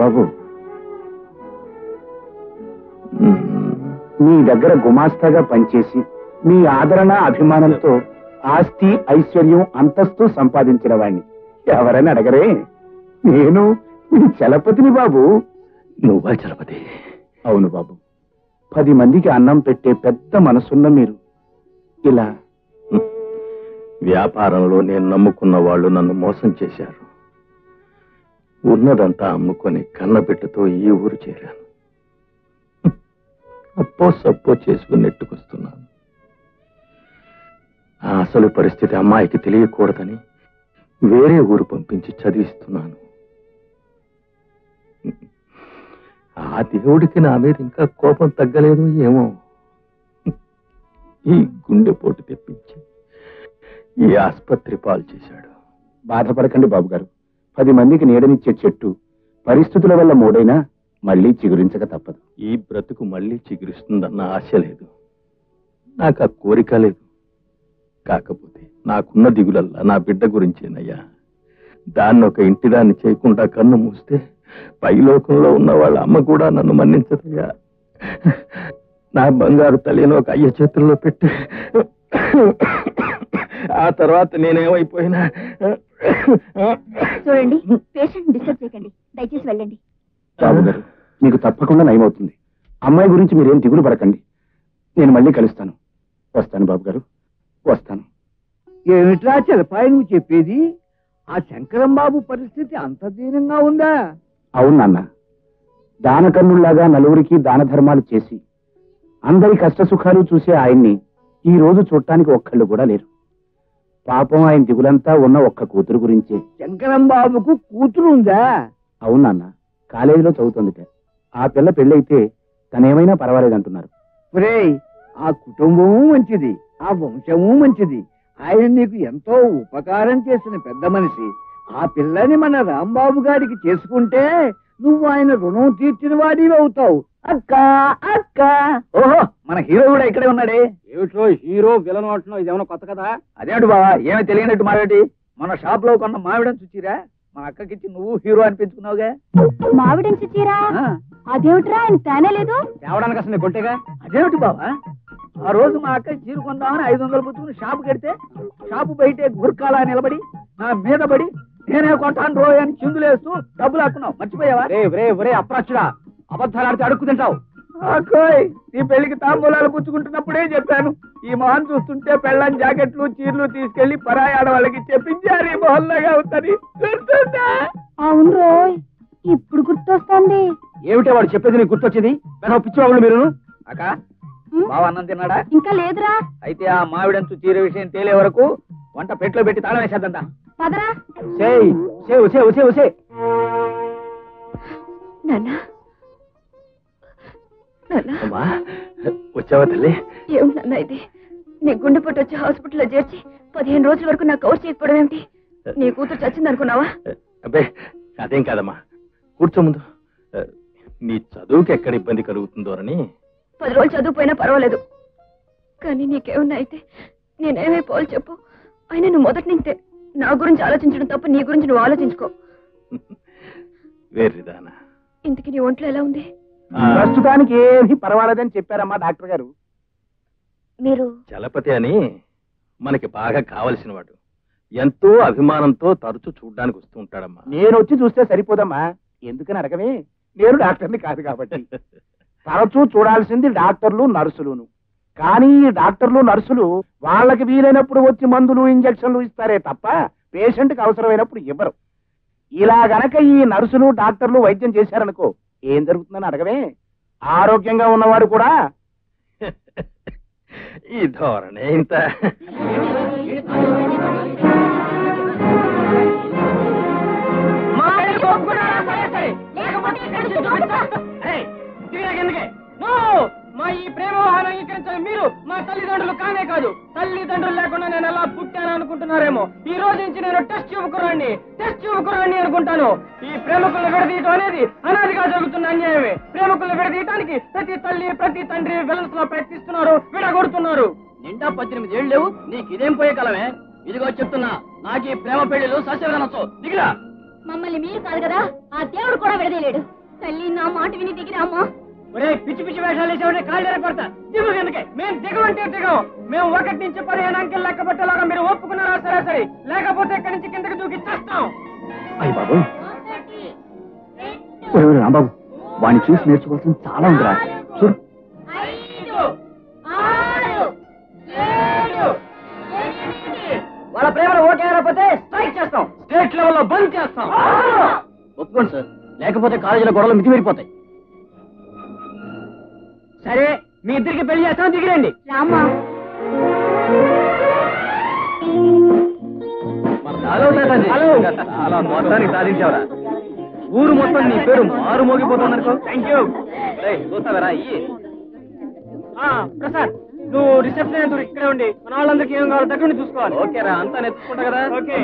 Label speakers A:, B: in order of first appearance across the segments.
A: బాబు మీ దగ్గర గుమాస్తాగా పనిచేసి మీ ఆదరణ అభిమానంతో ఆస్తి ఐశ్వర్యం అంతస్తు సంపాదించిన వాణ్ణి ఎవరని అడగరే నేను మీ చలపతిని బాబు
B: నువ్వా చలపతి
A: అవును బాబు పది మందికి అన్నం పెట్టే పెద్ద మనసున్న మీరు ఇలా
B: వ్యాపారంలో నేను నమ్ముకున్న వాళ్ళు నన్ను మోసం చేశారు ఉన్నదంతా అమ్ముకొని కన్నబిడ్డతో ఈ ఊరు చేరాను అప్పో సప్పో చేసుకుని నెట్టుకొస్తున్నాను ఆ అసలు పరిస్థితి అమ్మాయికి తెలియకూడదని వేరే ఊరు పంపించి చదివిస్తున్నాను ఆ దేవుడికి నా మీద ఇంకా కోపం తగ్గలేదు ఏమో ఈ గుండెపోటు తెప్పించి ఈ ఆస్పత్రి పాలు చేశాడు
A: బాధపడకండి బాబు గారు పది మందికి నీడనిచ్చే చెట్టు పరిస్థితుల వల్ల మూడైనా మళ్ళీ చిగురించక తప్పదు
B: ఈ బ్రతుకు మళ్ళీ చిగురిస్తుందన్న ఆశ లేదు నాకు ఆ కోరిక లేదు కాకపోతే నాకున్న దిగులల్లా నా బిడ్డ గురించేనయ్యా దాన్ని ఒక ఇంటిదాన్ని చేయకుండా కన్ను మూస్తే పైలోకంలో ఉన్న వాళ్ళ అమ్మ కూడా నన్ను మన్నించదయ్యా నా బంగారు తల్లిని ఒక అయ్య చేతుల్లో పెట్టి ఆ తర్వాత నేనేమైపోయినా
C: చూడండి పేషెంట్ డిస్టర్బ్ చేయకండి దయచేసి వెళ్ళండి
A: బాబు గారు మీకు తప్పకుండా నయమవుతుంది అమ్మాయి గురించి మీరేం దిగులు పడకండి నేను మళ్ళీ కలుస్తాను వస్తాను బాబు గారు వస్తాను
D: ఏమిట్రా చిలపాయి నువ్వు చెప్పేది ఆ శంకరం బాబు పరిస్థితి అంత దీనంగా ఉందా
A: అవును నాన్న దానకన్నుల్లాగా నలుగురికి దాన ధర్మాలు చేసి అందరి కష్ట సుఖాలు చూసే ఆయన్ని ఈ రోజు చూడటానికి ఒక్కళ్ళు కూడా లేరు పాపం ఆయన దిగులంతా ఉన్న ఒక్క కూతురు గురించే
D: శంకరం బాబుకు కూతురు ఉందా
A: అవును నాన్న కాలేజీలో చదువుతుందిట ఆ పిల్ల పెళ్ళైతే తనేమైనా పర్వాలేదంటున్నారు
D: ఒరేయ్ ఆ కుటుంబము మంచిది ఆ వంశము మంచిది ఆయన నీకు ఎంతో ఉపకారం చేసిన పెద్ద మనిషి ఆ పిల్లని మన రాంబాబు గారికి చేసుకుంటే నువ్వు ఆయన రుణం తీర్చిన వాడివి అవుతావు అక్క అక్క ఓహో మన హీరో కూడా ఇక్కడే ఉన్నాడే
E: ఏమిటో హీరో విలన్ అంటున్నావు ఇదేమన్నా కొత్త కదా
D: అదేమిటి బావా ఏమీ తెలియనట్టు మాట్లాడి మన షాప్ లో కొన్న మామిడం చూచిరా మన అక్కకిచ్చి నువ్వు హీరో అనిపించుకున్నావుగా
C: మావిడించి చీరా
D: ఆ,
C: అదేమిట్రా ఆయన తేనే లేదు
E: తేవడానికి అసలు కొంటేగా
D: అదేమిటి బావా ఆ రోజు మా అక్క చీర కొందామని ఐదు వందలు పుచ్చుకుని షాపు కడితే షాపు బయటే గుర్కాలా నిలబడి నా మీద పడి నేనే కొంటాను రోయ్ అని చిందులేస్తూ డబ్బులు హక్కున్నావు మర్చిపోయావా
E: రే రే ఒరే అప్రాచుడా అబద్ధాలు ఆడితే అడుక్కు తింటావు
D: అక్కోయ్ నీ పెళ్లికి తాంబూలాలు పుచ్చుకుంటున్నప్పుడే చెప్పాను ఈ మొహన్ చూస్తుంటే పెళ్ళం జాకెట్లు చీరలు తీసుకెళ్లి పరాయి ఆడవాళ్ళకి చెప్పించారు ఈ మొహల్లాగా అవుతుంది గుర్తుందా
C: అవును రోయ్ ఇప్పుడు గుర్తొస్తుంది
E: ఏమిటే వాడు చెప్పేది నీకు గుర్తొచ్చింది పెద్ద పిచ్చివాళ్ళు మీరు
D: అక్క
C: ఉం?
D: బావ అన్నం తిన్నాడా
C: ఇంకా లేదురా
D: అయితే ఆ మావిడంచు చీర విషయం తేలే వరకు వంట పెట్లో పెట్టి తాళం వేసేద్దంతా
C: పదరా
E: సేయ్ సేవ్ సేవ్ సేవ్ సేవ్
C: నాన్న నాన్న
B: అమ్మా వచ్చావా తల్లి
C: ఏం నాన్న ఇది నీ గుండెపోటు వచ్చి హాస్పిటల్లో చేర్చి పదిహేను రోజుల వరకు నాకు కవర్ చేయకపోవడం ఏమిటి నీ కూతురు చచ్చింది అనుకున్నావా
B: అబ్బే అదేం కాదమ్మా కూర్చో ముందు నీ చదువుకి ఎక్కడ ఇబ్బంది కలుగుతుందోనని
C: పది రోజులు చదువుపోయినా పర్వాలేదు కానీ నీకేమన్నా అయితే నేనేమైపోవాలి చెప్పు అయినా నువ్వు మొదటి నుంచే నా గురించి ఆలోచించడం తప్ప నీ గురించి నువ్వు ఆలోచించుకో
B: వేర్రిదానా
C: ఇంతకి నీ ఒంట్లో ఎలా ఉంది
A: ప్రస్తుతానికి ఏమీ పర్వాలేదని చెప్పారమ్మా డాక్టర్ గారు
C: మీరు
B: చలపతి అని మనకి బాగా కావలసిన వాడు ఎంతో అభిమానంతో తరచూ చూడ్డానికి వస్తూ ఉంటాడమ్మా
A: నేను వచ్చి చూస్తే సరిపోదమ్మా ఎందుకని అడగవే నేను డాక్టర్ని కాదు కాబట్టి తరచూ చూడాల్సింది డాక్టర్లు నర్సులును కానీ ఈ డాక్టర్లు నర్సులు వాళ్ళకి వీలైనప్పుడు వచ్చి మందులు ఇంజక్షన్లు ఇస్తారే తప్ప పేషెంట్కి అవసరమైనప్పుడు ఇవ్వరు ఇలా గనక ఈ నర్సులు డాక్టర్లు వైద్యం చేశారనుకో ఏం జరుగుతుందని అడగవే ఆరోగ్యంగా ఉన్నవాడు కూడా
B: ఈ ధోరణి ఇంత
E: మా ఈ ప్రేమ వ్యవహారం అంగీకరించిన మీరు మా తల్లిదండ్రులు కానే కాదు తల్లిదండ్రులు లేకుండా నేను ఎలా పుట్టాను అనుకుంటున్నారేమో ఈ రోజు నుంచి నేను టెస్ట్ చూపుకురాండి టెస్ట్ చూపుకురాండి అనుకుంటాను ఈ ప్రేమకులను విడదీయటం అనేది అనాదిగా జరుగుతున్న అన్యాయమే ప్రేమకులను విడదీయటానికి ప్రతి తల్లి ప్రతి తండ్రి విలన్స్ లో ప్రయత్నిస్తున్నారు విడగొడుతున్నారు నిండా పద్దెనిమిది ఏళ్ళు లేవు నీకు ఇదేం పోయే కాలమే ఇదిగో చెప్తున్నా నాకు ఈ ప్రేమ పెళ్లిలు సస్యవిధానతో దిగిరా
C: మమ్మల్ని మీరు కాదు కదా ఆ దేవుడు కూడా విడదీయలేడు తల్లి నా మాట విని దిగిరామా
E: ఒరే పిచ్చి పిచ్చి వేషాలు వేసేవాడే కాళ్ళు ఎరగొడతా దిగు ఎందుకే మేము దిగమంటే దిగం మేము ఒకటి నుంచి పదిహేను అంకెలు లెక్క పెట్టేలాగా మీరు ఒప్పుకున్నారా సరే సరే లేకపోతే ఇక్కడి నుంచి కిందకి దూకి చేస్తాం
D: అయ్య బాబు ఒరే ఒరే రాంబాబు వాడిని చూసి నేర్చుకోవాల్సింది చాలా ఉందిరా చూడు
E: వాళ్ళ ప్రేమలో ఓకే అయిపోతే స్ట్రైక్ చేస్తాం స్టేట్ లెవెల్లో బంద్ చేస్తాం
D: ఒప్పుకోండి సార్ లేకపోతే కాలేజీలో గొడవలు మితిమీరిపోతాయి
E: సరే మీ ఇద్దరికి పెళ్లి చేస్తాం దిగిరండి
C: రామా
B: హలో
E: హలో.
B: అలా మొత్తానికి సాధించావరా ఊరు మొత్తం నీ పేరు మారు మోగిపోతుంది అనుకో
E: థ్యాంక్ యూ
B: చూస్తావరా ఇయ్యి
E: ప్రసాద్ నువ్వు రిసెప్షన్ ఎంత ఇక్కడే ఉండి మన వాళ్ళందరికీ ఏం కావాలో దగ్గర నుండి చూసుకోవాలి
B: ఓకేరా అంతా నెచ్చుకుంటా కదా
E: ఓకే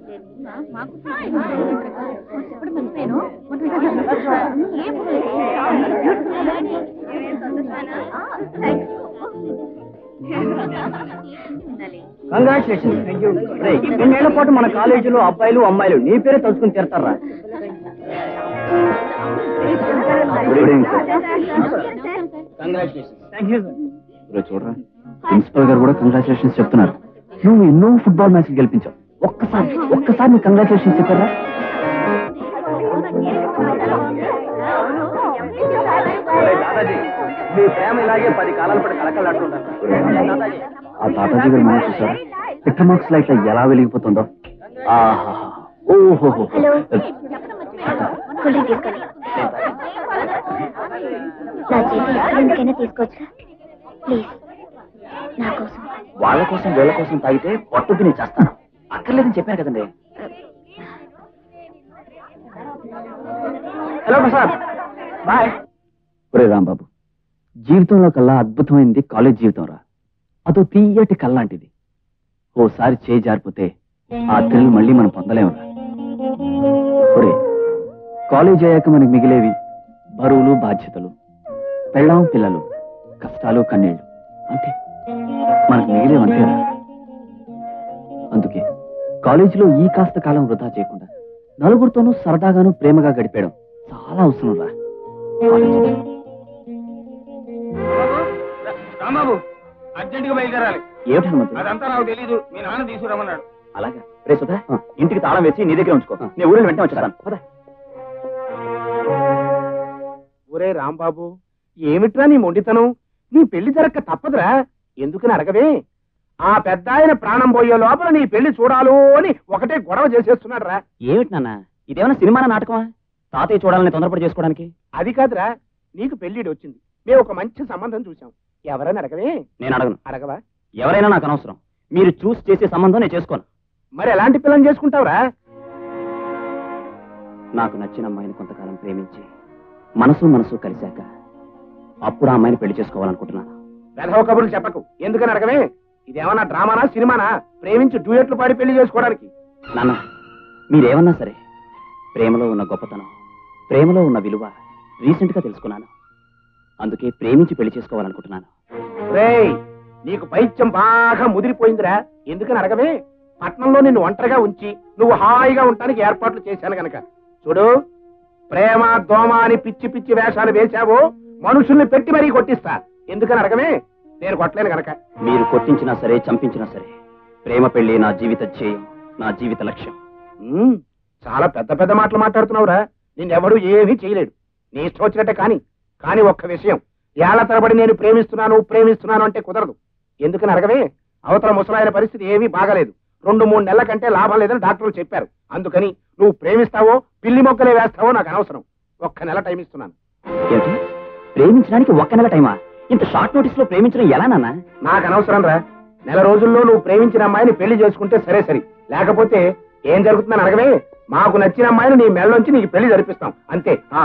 D: కంగ్రాచులేషన్ రెండేళ్ల పాటు మన కాలేజీలో అబ్బాయిలు అమ్మాయిలు నీ పేరే తలుచుకుని తీరతారా
E: థ్యాంక్ యూ సార్
D: చూడరా ప్రిన్సిపల్ గారు కూడా కంగ్రాచులేషన్స్ చెప్తున్నారు నువ్వు ఎన్నో ఫుట్బాల్ మ్యాచ్లు గెలిపించావు ఒక్కసారి ఒక్కసారి నీ కంగ్రాచులేషన్స్ చెప్పారా
B: దాదాజీ మీ ప్రేమ ఇలాగే పది కాలాల పాటు కలకలాడుతుంటాను
D: ఆ తాతాజీ గారు మనం చూసారా పిట్ట మార్క్స్ లైట్ ఎలా వెలిగిపోతుందో ఆహా ఓహో
C: హలో కూల్ డ్రింక్ తీసుకోండి నా చేతి ఎందుకైనా తీసుకోవచ్చా ప్లీజ్ నా కోసం
D: వాళ్ళ కోసం వీళ్ళ కోసం తాగితే పట్టుకు నేను చేస్తాను అక్కర్లేదని చెప్పాను కదండి
A: హలో ప్రసాద్ బాయ్
D: ఒరే రాంబాబు జీవితంలో కల్లా అద్భుతమైనది కాలేజ్ జీవితం రా అదో తీయటి కల్లాంటిది ఓసారి చేయి జారిపోతే ఆ థ్రిల్ మళ్ళీ మనం పొందలేమురా ఒరే కాలేజ్ అయ్యాక మనకి మిగిలేవి బరువులు బాధ్యతలు పెళ్ళాం పిల్లలు కష్టాలు కన్నీళ్లు అంతే మనకు మిగిలేవంతేరా అందుకే కాలేజీలో ఈ కాస్త కాలం వృధా చేయకుండా నలుగురితోనూ సరదాగాను ప్రేమగా గడిపేయడం చాలా అవసరం రా ఆలోచించు.
E: రాంబాబు అర్జెంట్ గా బయలుదేరాలి
D: ఏమిటి హనుమంతు?
E: అదంతా నాకు తెలీదు మీ నాన్న తీసుకురమ్మన్నాడు
D: అలాగా రే సుధా ఇంటికి తాళం వేసి నీ దగ్గర ఉంచుకో నేను ఊరిని వెంటనే వచ్చేస్తాను పద.
A: ఒరే రాంబాబు ఏమిట్రా నీ మొండితనం నీ పెళ్లి జరక్క తప్పదురా ఎందుకని అడగవే ఆ పెద్ద ఆయన ప్రాణం పోయే లోపల నీ పెళ్లి చూడాలో అని ఒకటే గొడవ చేసేస్తున్నాడు రా
D: ఏమిటి నాన్న ఇదేమైనా సినిమా నాటకమా తాతయ్య చూడాలని తొందరపడి చేసుకోవడానికి
A: అది కాదురా నీకు పెళ్లిడి వచ్చింది మేము ఒక మంచి సంబంధం చూసాం ఎవరని అడగవే
D: నేను అడగను
A: అడగవా
D: ఎవరైనా నాకు అనవసరం మీరు చూసి చేసే సంబంధం నేను చేసుకోను
A: మరి ఎలాంటి పిల్లని చేసుకుంటావురా
D: నాకు నచ్చిన అమ్మాయిని కొంతకాలం ప్రేమించి మనసు మనసు కలిశాక అప్పుడు ఆ అమ్మాయిని పెళ్లి చేసుకోవాలనుకుంటున్నాను
A: వెధవ కబుర్లు చెప్పకు ఎందుకని అడగవే ఇదేమన్నా డ్రామానా సినిమానా ప్రేమించి డ్యూయట్లు పాడి పెళ్లి చేసుకోవడానికి
D: నాన్న మీరేమన్నా సరే ప్రేమలో ఉన్న గొప్పతనం ప్రేమలో ఉన్న విలువ రీసెంట్ గా తెలుసుకున్నాను అందుకే ప్రేమించి పెళ్లి చేసుకోవాలనుకుంటున్నాను
A: రేయ్ నీకు పైత్యం బాగా ముదిరిపోయిందిరా ఎందుకని అడగవే పట్నంలో నిన్ను ఒంటరిగా ఉంచి నువ్వు హాయిగా ఉండటానికి ఏర్పాట్లు చేశాను గనక చూడు ప్రేమ దోమ అని పిచ్చి పిచ్చి వేషాలు వేశావు మనుషుల్ని పెట్టి మరీ కొట్టిస్తా ఎందుకని అడగవే నేను కొట్టలేను గనక
D: మీరు కొట్టించినా సరే చంపించినా సరే ప్రేమ పెళ్లి నా జీవిత ధ్యేయం నా జీవిత లక్ష్యం
A: ఉమ్, చాలా పెద్ద పెద్ద మాటలు మాట్లాడుతున్నావురా నిన్నెవడూ ఏమీ చేయలేడు నీ ఇష్టం వచ్చినట్టే కాని కానీ ఒక్క విషయం ఏళ్ల తరబడి నేను ప్రేమిస్తున్నాను ప్రేమిస్తున్నాను అంటే కుదరదు ఎందుకని అడగవే అవతల ముసలాయన పరిస్థితి ఏమీ బాగలేదు రెండు మూడు నెలల కంటే లాభం లేదని డాక్టర్లు చెప్పారు అందుకని నువ్వు ప్రేమిస్తావో పిల్లి మొక్కలే వేస్తావో నాకు అనవసరం ఒక్క నెల టైం ఇస్తున్నాను
D: ఏమిటి ప్రేమించడానికి ఒక్క నెల టైమా ఇంత షార్ట్ నోటీస్ లో ప్రేమించడం ఎలా నాన్న
A: నాకు అనవసరం రా నెల రోజుల్లో నువ్వు ప్రేమించిన అమ్మాయిని పెళ్లి చేసుకుంటే సరే సరి లేకపోతే ఏం జరుగుతుందని అడగవే మాకు నచ్చిన అమ్మాయిని నీ మెళ్ళొంచి నీకు పెళ్లి జరిపిస్తాం అంతే ఆ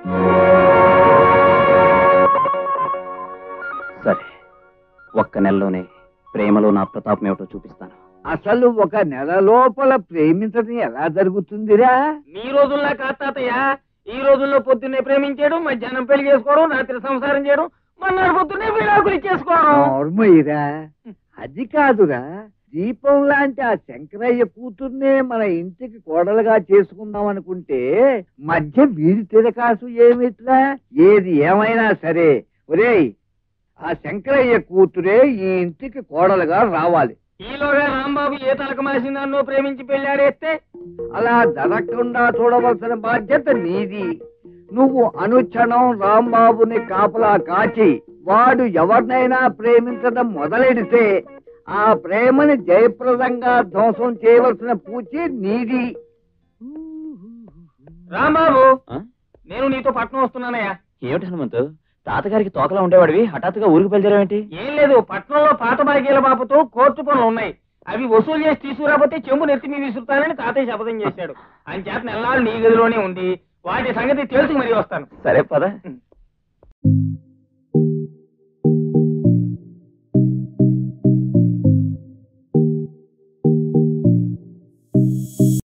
D: సరే ఒక్క నెలలోనే ప్రేమలో నా ప్రతాపం ఏమిటో చూపిస్తాను
F: అసలు ఒక నెల లోపల ప్రేమించడం ఎలా జరుగుతుందిరా
E: మీ రోజుల్లో కాదు తాతయ్య ఈ రోజుల్లో పొద్దున్నే ప్రేమించేయడం మధ్యాహ్నం పెళ్లి చేసుకోవడం రాత్రి సంసారం చేయడం మన్నాడు పొద్దున్నే విడాకులు ఇచ్చేసుకోవడం
F: నార్మయ్యరా అది కాదురా
D: దీపం లాంటి ఆ శంకరయ్య కూతుర్నే మన ఇంటికి కోడలుగా చేసుకుందాం అనుకుంటే మధ్య వీడి తిరకాసు ఏమిట్లా ఏది ఏమైనా సరే ఒరేయ్ ఆ శంకరయ్య కూతురే ఈ ఇంటికి కోడలుగా రావాలి
E: ఈలోగా రాంబాబు ఏ తలక మాసిందన్నో ప్రేమించి పెళ్ళాడేస్తే
D: అలా జరగకుండా చూడవలసిన బాధ్యత నీది నువ్వు అనుక్షణం రాంబాబుని కాపలా కాచి వాడు ఎవరినైనా ప్రేమించడం మొదలెడితే ఆ ప్రేమని జయప్రదంగా ధ్వంసం చేయవలసిన పూచి నీది
E: రాంబాబు
G: ఆ?
E: నేను నీతో పట్నం వస్తున్నానయ్యా
G: ఏమిటి హనుమంతు తాతగారికి తోకలా ఉండేవాడివి హఠాత్తుగా ఊరికి బయలుదేరావేంటి
E: ఏం లేదు పట్నంలో పాత బాకీల బాబుతో కోర్టు పనులు ఉన్నాయి అవి వసూలు చేసి తీసుకురాకపోతే చెంబు నెత్తి మీద విసురుతానని తాతయ్య శపథం చేశాడు ఆయన చేత నెల్లాళ్ళు నీ గదిలోనే ఉంది వాటి సంగతి తెలుసు మరీ వస్తాను
G: సరే పద